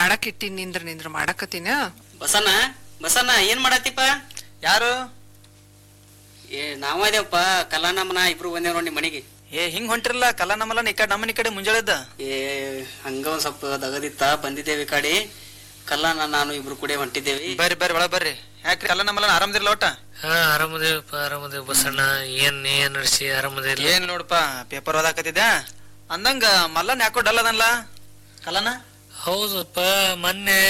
ಮಾಡಕ್ ಇಟ್ಟಿನ್ ನಿಂದ್ರ ನಿಂದ್ರ ಮಾಡಕತ್ತೀನ ಬಸಣ್ಣ ಬಸಣ್ಣ ಏನ್ ಮಾಡತ್ತಿಪ್ಪ ಯಾರು ಏ ನಾವ ಇದೇವಪ್ಪ ಕಲಾನಮ್ಮನ ಇಬ್ರು ಬಂದೇವ್ ನೋಡಿ ಮನೆಗೆ ಏ ಹಿಂಗ್ ಹೊಂಟಿರಲ್ಲ ಕಲ್ಲ ನಮ್ಮಲ್ಲ ಈ ಕಡೆ ನಮ್ಮನಿ ಕಡೆ ಮುಂಜಾಳೆದ್ದ ಏ ಹಂಗ ಒಂದ್ ಸ್ವಲ್ಪ ದಗದಿತ್ತ ಬಂದಿದ್ದೇವೆ ಈ ಕಡೆ ಕಲ್ಲಾನ ನಾನು ಇಬ್ರು ಕೂಡ ಹೊಂಟಿದ್ದೇವೆ ಬರ್ರಿ ಬರ್ರಿ ಒಳಗ್ ಬರ್ರಿ ಯಾಕ್ರಿ ಕಲ್ಲ ನಮ್ಮಲ್ಲ ಆರಾಮದಿರಲ್ಲ ಒಟ್ಟ ಹಾ ಆರಾಮದೇವಪ್ಪ ಆರಾಮದೇವ್ ಬಸಣ್ಣ ಏನ್ ಏನ್ ನಡ್ಸಿ ಆರಾಮದಿಲ್ಲ ಏನ್ ನೋಡಪ್ಪ ಪೇಪರ್ ಓದಾಕತ್ತಿದ್ಯಾ ಅಂದಂಗ ಮಲ್ಲನ್ ಯಾಕೋ ಡಲ್ ಅದನ್ಲ ಕಲ್ಲನ ಹೌದಪ್ಪ ಮೊನ್ನೆ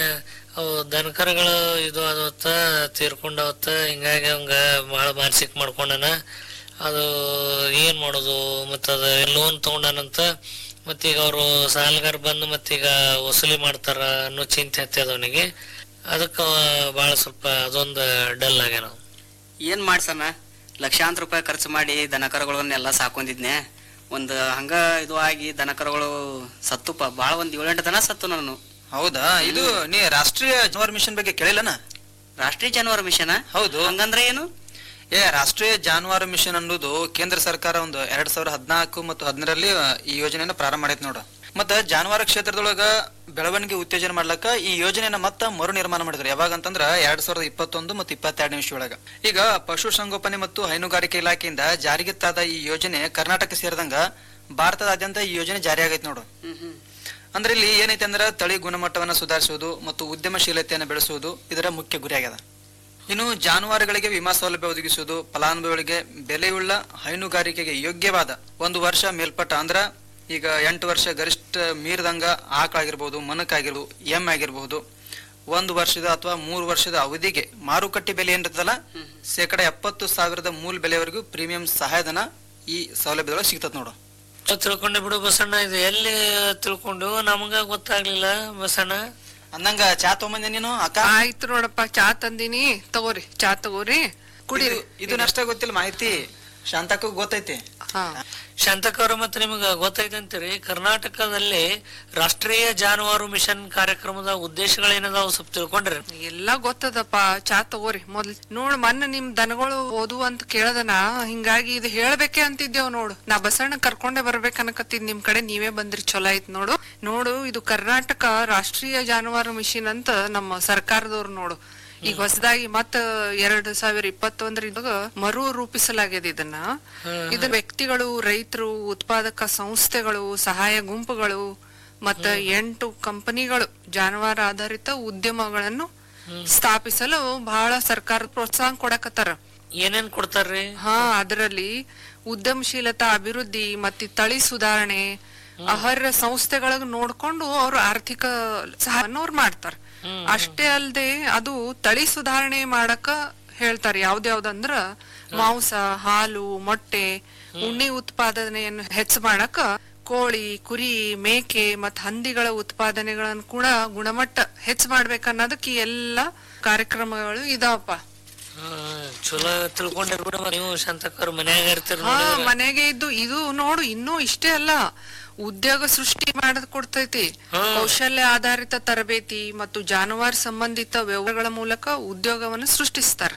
ಅವು ದನಕರಗಳು ಇದು ಅದವತ್ತ ತೀರ್ಕೊಂಡವತ್ತ ಹಿಂಗಾಗಿ ಅವಂಗ ಭಾಳ ಮಾನಸಿಕ ಮಾಡ್ಕೊಂಡನ ಅದು ಏನ್ ಮಾಡೋದು ಮತ್ತ ಅದ ಲೋನ್ ತಗೊಂಡಾನಂತ ಮತ್ತೀಗ ಅವರು ಸಾಲಗಾರ ಬಂದು ಮತ್ತೀಗ ವಸೂಲಿ ಮಾಡ್ತಾರ ಅನ್ನೋ ಚಿಂತೆ ಹತ್ತದ ಅವನಿಗೆ ಅದಕ್ಕ ಭಾಳ ಸ್ವಲ್ಪ ಅದೊಂದು ಡಲ್ ಆಗ್ಯಾನ ಅವ. ಏನ್ ಮಾಡ್ಸಣ ಲಕ್ಷಾಂತರ ರೂಪಾಯಿ ಖರ್ಚು ಮಾಡಿ ದನಕರಗಳನ್ನೆಲ್ಲ ಸಾಕೊಂಡಿದ್ನೆ ಒಂದ್ ಹಂಗ ಇದು ಆಗಿ ದನಕರಗಳು ಸತ್ತುಪ್ಪ ಬಾಳ ಒಂದ್ ಏಳೆಂಟು ದನ ಸತ್ತು ನಾನು ಹೌದಾ ಇದು ನೀ ರಾಷ್ಟ್ರೀಯ ಜಾನುವಾರು ಮಿಷನ್ ಬಗ್ಗೆ ಕೇಳಿಲ್ಲನ ರಾಷ್ಟ್ರೀಯ ಜಾನುವಾರು ಮಿಷನ್ ಹೌದು ಹಂಗಂದ್ರೆ ಏನು ಏ ರಾಷ್ಟ್ರೀಯ ಜಾನುವಾರು ಮಿಷನ್ ಅನ್ನೋದು ಕೇಂದ್ರ ಸರ್ಕಾರ ಒಂದು ಎರಡ್ ಸಾವಿರದ ಹದಿನಾಲ್ಕು ಮತ್ತು ಹದಿನರಲ್ಲಿ ಈ ಯೋಜನೆಯನ್ನ ಪ್ರಾರಂಭ ಮಾಡೈತೆ ನೋಡು ಮತ್ತ ಜಾನುವಾರು ಕ್ಷೇತ್ರದೊಳಗ ಬೆಳವಣಿಗೆ ಉತ್ತೇಜನ ಮಾಡ್ಲಕ್ಕ ಈ ಯೋಜನೆಯನ್ನ ಮತ್ತ ಮರು ನಿರ್ಮಾಣ ಮಾಡಿದ್ರು ಯಾವಾಗ ಅಂತಂದ್ರ ಎರಡ್ ಸಾವಿರದ ಇಪ್ಪತ್ತೊಂದು ಮತ್ತು ಇಪ್ಪತ್ತೆರಡು ನಿಮಿಷ ಒಳಗ ಈಗ ಪಶು ಸಂಗೋಪನೆ ಮತ್ತು ಹೈನುಗಾರಿಕೆ ಇಲಾಖೆಯಿಂದ ಜಾರಿಗೆ ತಾದ ಈ ಯೋಜನೆ ಕರ್ನಾಟಕ ಸೇರಿದಂಗ ಭಾರತದಾದ್ಯಂತ ಈ ಯೋಜನೆ ಜಾರಿಯಾಗೈತೆ ನೋಡು ಅಂದ್ರೆ ಇಲ್ಲಿ ಏನೈತೆ ಅಂದ್ರೆ ತಳಿ ಗುಣಮಟ್ಟವನ್ನ ಸುಧಾರಿಸುವುದು ಮತ್ತು ಉದ್ಯಮಶೀಲತೆಯನ್ನು ಬೆಳೆಸುವುದು ಇದರ ಮುಖ್ಯ ಗುರಿಯಾಗ್ಯದ ಇನ್ನು ಜಾನುವಾರುಗಳಿಗೆ ವಿಮಾ ಸೌಲಭ್ಯ ಒದಗಿಸುವುದು ಫಲಾನುಭವಿಗಳಿಗೆ ಬೆಲೆಯುಳ್ಳ ಹೈನುಗಾರಿಕೆಗೆ ಯೋಗ್ಯವಾದ ಒಂದು ವರ್ಷ ಮೇಲ್ಪಟ್ಟ ಅಂದ್ರ ಈಗ ಎಂಟು ವರ್ಷ ಗರಿಷ್ಠ ಮೀರಿದಂಗ ಆಕಳಾಗಿರ್ಬೋದು ಮನಕ್ಕಾಗಿರ್ಬೋದು ಎಮ್ ಆಗಿರ್ಬಹುದು ಒಂದು ವರ್ಷದ ಅಥವಾ ಮೂರು ವರ್ಷದ ಅವಧಿಗೆ ಮಾರುಕಟ್ಟೆ ಬೆಲೆ ಏನಿರ್ತದಲ್ಲ ಶೇಕಡ ಎಪ್ಪತ್ತು ಸಾವಿರದ ಮೂಲ ಬೆಲೆವರೆಗೂ ಪ್ರೀಮಿಯಂ ಸಹಾಯಧನ ಈ ಸೌಲಭ್ಯದೊಳಗೆ ಸಿಗ್ತದ ನೋಡು ತಿಳ್ಕೊಂಡೆ ಬಿಡು ಬಸಣ್ಣ ಇದು ಎಲ್ಲಿ ತಿಳ್ಕೊಂಡು ನಮಗ ಗೊತ್ತಾಗ್ಲಿಲ್ಲ ಬಸಣ್ಣ ಅಂದಂಗ ಚಾ ತಗೊಂಬಂದೆ ನೀನು ಅಕ್ಕ ಆಯ್ತು ನೋಡಪ್ಪ ಚಾ ತಂದಿನಿ ತಗೋರಿ ಚಾ ತಗೋರಿ ಕುಡೀರಿ ಇದು- ಇದು ನಷ್ಟ ಗೊತ್ತಿಲ್ಲ ಮಾಹಿತಿ ಶಾಂತಕ್ಕೂ ಗೊತ್ತೈತಿ ಹಾ ಶಾಂತಕವ್ರ ಮತ್ತೆ ನಿಮಗ ಗೊತ್ತೈತೆ ಅಂತೀರಿ ಕರ್ನಾಟಕದಲ್ಲಿ ರಾಷ್ಟ್ರೀಯ ಜಾನುವಾರು ಮಿಷನ್ ಕಾರ್ಯಕ್ರಮದ ಉದ್ದೇಶಗಳೇನದಾವ ಸ್ವಲ್ಪ ತಿಳ್ಕೊಂಡ್ರಿ ಎಲ್ಲಾ ಗೊತ್ತದಪ್ಪ ಚಾ ತಗೋರಿ ಮೊದ್ಲ್ ನೋಡ್ ಮೊನ್ನೆ ನಿಮ್ ದನಗಳು ಓದು ಅಂತ ಕೇಳದನ ಹಿಂಗಾಗಿ ಇದು ಹೇಳ್ಬೇಕೆ ಅಂತಿದ್ದೇವ್ ನೋಡು ನಾ ಬಸಣ್ಣ ಕರ್ಕೊಂಡೆ ಬರ್ಬೇಕ್ ಅನ್ಕತ್ತಿದ್ ನಿಮ್ ಕಡೆ ನೀವೇ ಬಂದ್ರಿ ಚಲೋ ಆಯ್ತು ನೋಡು ನೋಡು ಇದು ಕರ್ನಾಟಕ ರಾಷ್ಟ್ರೀಯ ಜಾನುವಾರು ಮಿಷನ್ ಅಂತ ನಮ್ಮ ಸರ್ಕಾರದವ್ರು ನೋಡು ಈಗ ಹೊಸದಾಗಿ ಮತ್ತ ಎರಡ್ ಸಾವಿರ ಇಪ್ಪತ್ತೊಂದರಿಂದ ಮರು ರೂಪಿಸಲಾಗಿದೆ ಇದನ್ನ ಇದು ವ್ಯಕ್ತಿಗಳು ರೈತರು ಉತ್ಪಾದಕ ಸಂಸ್ಥೆಗಳು ಸಹಾಯ ಗುಂಪುಗಳು ಮತ್ತ ಎಂಟು ಕಂಪನಿಗಳು ಜಾನುವಾರು ಆಧಾರಿತ ಉದ್ಯಮಗಳನ್ನು ಸ್ಥಾಪಿಸಲು ಬಹಳ ಸರ್ಕಾರ ಪ್ರೋತ್ಸಾಹ ಕೊಡಕತ್ತಾರ ಏನೇನ್ ಕೊಡ್ತಾರ್ರಿ ಹಾ ಅದರಲ್ಲಿ ಉದ್ಯಮಶೀಲತಾ ಅಭಿವೃದ್ಧಿ ಮತ್ತೆ ತಳಿ ಸುಧಾರಣೆ ಆಹಾರ ಸಂಸ್ಥೆಗಳಿಗೆ ನೋಡ್ಕೊಂಡು ಅವ್ರು ಆರ್ಥಿಕ ಸಹಾಯವನ್ನು ಅವ್ರು ಮಾಡ್ತಾರ ಅಷ್ಟೇ ಅಲ್ಲದೆ ಅದು ತಳಿ ಸುಧಾರಣೆ ಮಾಡಕ ಹೇಳ್ತಾರೆ ಯಾವ್ದ್ಯಾವ್ದಂದ್ರ ಮಾಂಸ ಹಾಲು ಮೊಟ್ಟೆ ಉಣ್ಣೆ ಉತ್ಪಾದನೆಯನ್ನು ಹೆಚ್ಚು ಮಾಡಕ ಕೋಳಿ ಕುರಿ ಮೇಕೆ ಮತ್ ಹಂದಿಗಳ ಉತ್ಪಾದನೆಗಳನ್ನ ಕೂಡ ಗುಣಮಟ್ಟ ಹೆಚ್ಚು ಮಾಡ್ಬೇಕನ್ನೋದಕ್ಕೆ ಈ ಎಲ್ಲಾ ಕಾರ್ಯಕ್ರಮಗಳು ಇದಾವಪ್ಪ ಹಾ, ಚಲೋ ತಿಳ್ಕೊಂಡೆ ಬಿಡು ನೀವು ಶಾಂತಕವ್ರ ಮನ್ಯಾಗ ಇರ್ತೀರಿ ಹಾ ನೋಡಿದ್ರ. ಮನೆಗೆ ಇದ್ದು ಇದು ನೋಡು ಇನ್ನೂ ಇಷ್ಟೇ ಅಲ್ಲ ಉದ್ಯೋಗ ಸೃಷ್ಟಿ ಮಾಡದ್ ಕೊಡ್ತೈತಿ ಕೌಶಲ್ಯ ಆಧಾರಿತ ತರಬೇತಿ ಮತ್ತು ಜಾನುವಾರು ಸಂಬಂಧಿತ ವ್ಯವಹಾರಗಳ ಮೂಲಕ ಉದ್ಯೋಗವನ್ನು ಸೃಷ್ಟಿಸ್ತಾರ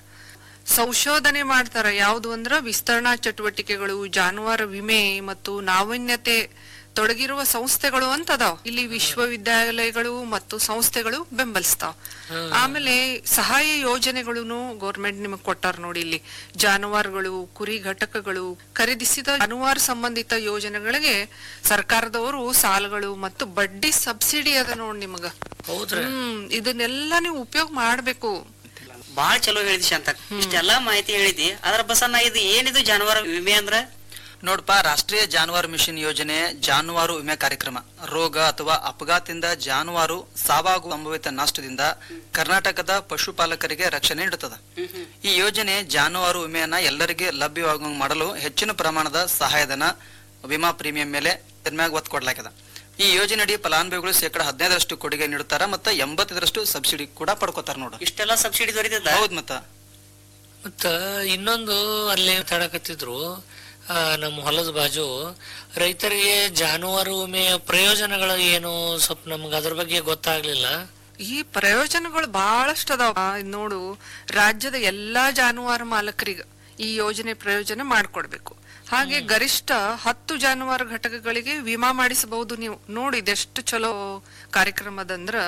ಸಂಶೋಧನೆ ಮಾಡ್ತಾರ ಯಾವ್ದು ಅಂದ್ರ ವಿಸ್ತರಣಾ ಚಟುವಟಿಕೆಗಳು ಜಾನುವಾರು ವಿಮೆ ಮತ್ತು ನಾವೀನ್ಯತೆ ತೊಡಗಿರುವ ಸಂಸ್ಥೆಗಳು ಅಂತ ಅದಾವ ಇಲ್ಲಿ ವಿಶ್ವವಿದ್ಯಾಲಯಗಳು ಮತ್ತು ಸಂಸ್ಥೆಗಳು ಬೆಂಬಲಿಸ್ತಾವ ಆಮೇಲೆ ಸಹಾಯ ಯೋಜನೆಗಳನ್ನು ಗೌರ್ಮೆಂಟ್ ನಿಮಗ್ ಕೊಟ್ಟಾರ ನೋಡಿ ಇಲ್ಲಿ ಜಾನುವಾರುಗಳು ಕುರಿ ಘಟಕಗಳು ಖರೀದಿಸಿದ ಜಾನುವಾರು ಸಂಬಂಧಿತ ಯೋಜನೆಗಳಿಗೆ ಸರ್ಕಾರದವರು ಸಾಲಗಳು ಮತ್ತು ಬಡ್ಡಿ ಸಬ್ಸಿಡಿ ಅದ ನೋಡ್ ನಿಮಗ ಹೌದ್ರಿ ಹ್ಮ್ ಇದನ್ನೆಲ್ಲ ನೀವು ಉಪಯೋಗ ಮಾಡ್ಬೇಕು ಬಾಳ ಚಲೋ ಹೇಳಿದಿ ಶಾಂತ ಇಷ್ಟೆಲ್ಲಾ ಮಾಹಿತಿ ಹೇಳಿದಿ ಅದ್ರ ಬಸಣ್ಣ ಇದು ಏನಿದು ಜಾನುವಾರು ವಿಮೆ ಅಂದ್ರ ನೋಡ್ಪಾ ರಾಷ್ಟ್ರೀಯ ಜಾನುವಾರು ಮಿಷನ್ ಯೋಜನೆ ಜಾನುವಾರು ವಿಮೆ ಕಾರ್ಯಕ್ರಮ ರೋಗ ಅಥವಾ ಅಪಘಾತದಿಂದ ಜಾನುವಾರು ಸಾವಾಗುವ ಸಂಭವಿತ ನಷ್ಟದಿಂದ ಕರ್ನಾಟಕದ ಪಶುಪಾಲಕರಿಗೆ ರಕ್ಷಣೆ ನೀಡುತ್ತದೆ ಈ ಯೋಜನೆ ಜಾನುವಾರು ವಿಮೆಯನ್ನ ಎಲ್ಲರಿಗೆ ಲಭ್ಯವಾಗುವಂಗ ಮಾಡಲು ಹೆಚ್ಚಿನ ಪ್ರಮಾಣದ ಸಹಾಯಧನ ವಿಮಾ ಪ್ರೀಮಿಯಂ ಮೇಲೆ ಇದ್ರ ಮ್ಯಾಗ ಒತ್ತು ಕೊಡ್ಲಾಗ್ಯದ ಈ ಯೋಜನೆಯಡಿ ಫಲಾನುಭವಿಗಳು ಶೇಕಡ ಹದಿನೈದರಷ್ಟು ಕೊಡುಗೆ ನೀಡುತ್ತಾರ ಮತ್ತು ಎಂಬತ್ತೈದರಷ್ಟು ಸಬ್ಸಿಡಿ ಕೂಡ ಪಡ್ಕೋತಾರ ನೋಡು ಇಷ್ಟೆಲ್ಲಾ ಸಬ್ಸಿಡಿ ದೊರೀತದ ಹೌದ್ ಮತ್ತ ಮತ್ತ ಇನ್ನೊಂದು ಅಲ್ಲಿ ಮಾತಾಡಕತ್ತಿದ್ರು ಆ, ನಮ್ಮ ಹೊಲದ ಬಾಜು ರೈತರಿಗೆ ಜಾನುವಾರು ವಿಮೆಯ ಪ್ರಯೋಜನಗಳು ಏನು ಸ್ವಲ್ಪ ನಮ್ಗೆ ಅದ್ರ ಬಗ್ಗೆ ಗೊತ್ತಾಗ್ಲಿಲ್ಲ ಈ ಪ್ರಯೋಜನಗಳು ಬಹಳಷ್ಟು ಅದಾವ ಇದ್ ನೋಡು ರಾಜ್ಯದ ಎಲ್ಲಾ ಜಾನುವಾರು ಮಾಲಕರಿಗೆ ಈ ಯೋಜನೆ ಪ್ರಯೋಜನ ಮಾಡ್ಕೊಡ್ಬೇಕು ಹಾಗೆ ಗರಿಷ್ಠ ಹತ್ತು ಜಾನುವಾರು ಘಟಕಗಳಿಗೆ ವಿಮಾ ಮಾಡಿಸಬಹುದು ನೀವು ನೋಡಿ ಇದೆಷ್ಟು ಚಲೋ ಕಾರ್ಯಕ್ರಮದಂದ್ರ